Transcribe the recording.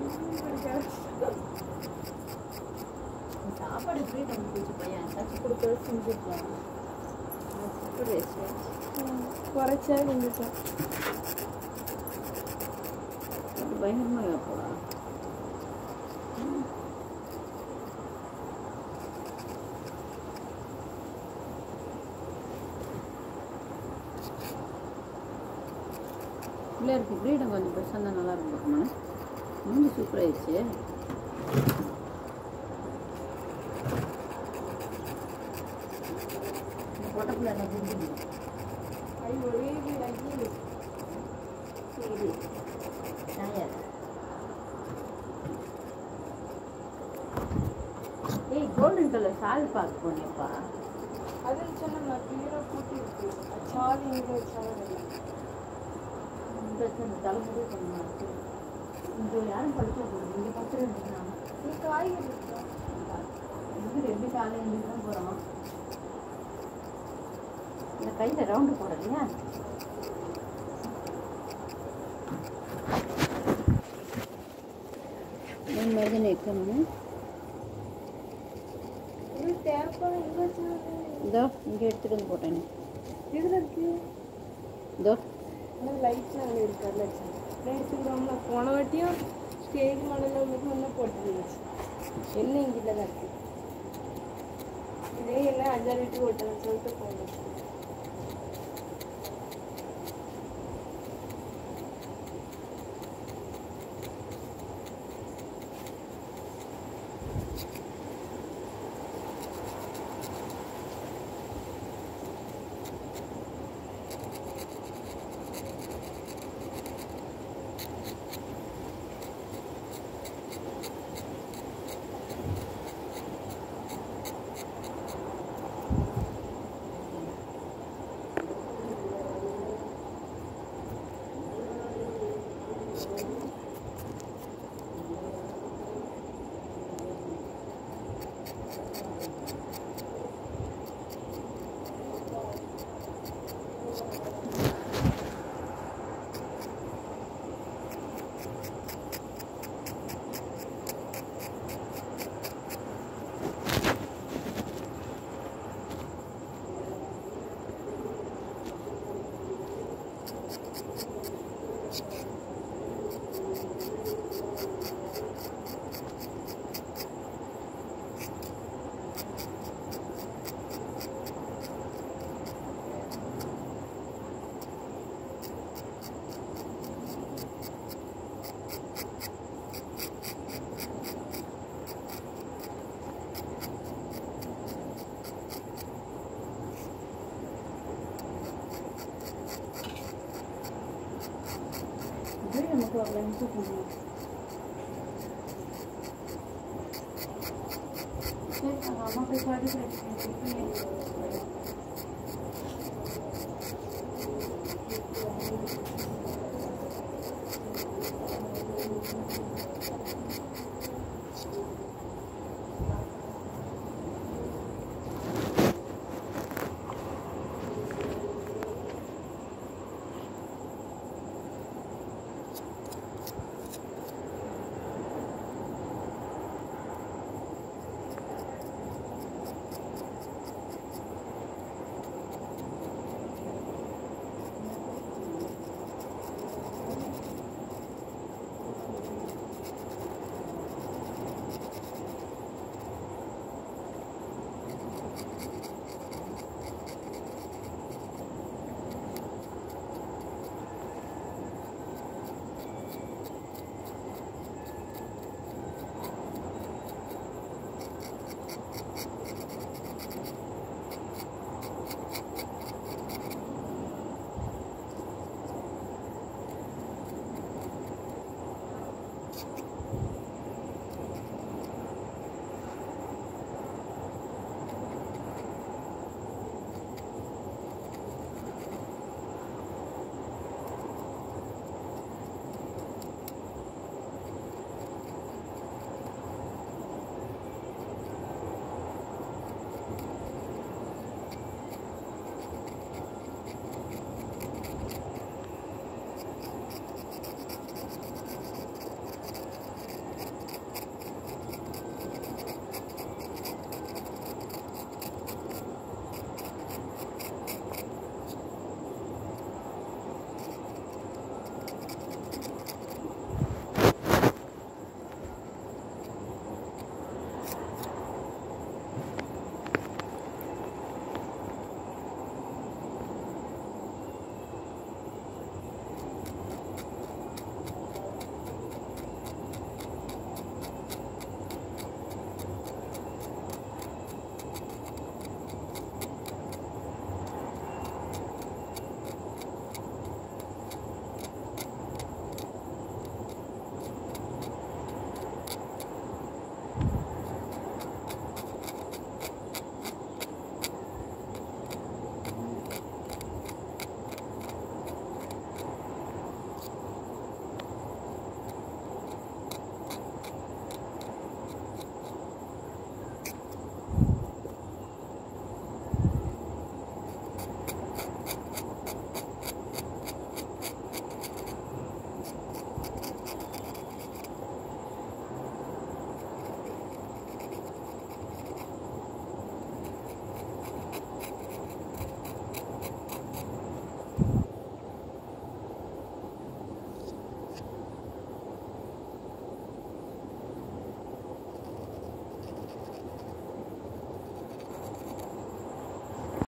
சாப்பாடு எப்படி நம்ம போச்சு பையன் ஏதாச்சும் கொடுக்கறது செஞ்சுருக்கலாம் சாப்பாடு வேஸ்ட் ஆச்சு குறைச்சா செஞ்சுட்டேன் அது பயங்கரமாக வைப்பா பிள்ளையாருக்கு கிரீடம் கொஞ்சம் பெருசாக இருந்தால் நல்லா இருக்கும் பார்க்கணும் மூஞ்சி சூப்பராகிடுச்சு பொட்ட பிள்ளை என்ன புரிஞ்சுங்க ஐயோ ஒரே வீடாகி சரி நான் யார் ஏய் கோல்டன் கலர் சால் பார்க்க போனேப்பா அதில் சொன்ன நான் கிளியராக கூட்டி இருக்கு சாதி எங்கே வச்சாலும் இல்லை இந்த இந்த தலைமுறை கொஞ்சம் இங்கே யாரும் படிக்க போகுது இங்கே பத்து நான் நீ காய்கறி இருக்கா இது ரெண்டு காலையில் இருந்து தான் போகிறோம் இந்த கையில் ரவுண்டு போடலையா இந்த மாதிரி தானே வைக்கணும் இது தேப்பா எங்கே வச்சாலும் இதோ இங்கே எடுத்துகிட்டு வந்து போட்டேன் இதில் இருக்கு இதோ ஆனால் லைட்லாம் அங்கே இருக்காது வச்சேன் எடுத்துக்கிறோம்ல போன வாட்டியும் ஸ்டேஜ் மாடலில் மட்டும் ஒன்றா போட்டுருந்துச்சு என்ன இங்கிட்ட தான் இருக்கு இதே எல்லாம் அஞ்சாறு வீட்டுக்கு ஓட்டணும் சொல்லிட்டு போகணும் இது நமக்கு அவ்வளோ இன்ட்ரெஸ்ட் பண்ணுவோம் சரி நாங்கள் அம்மா போய் பாடி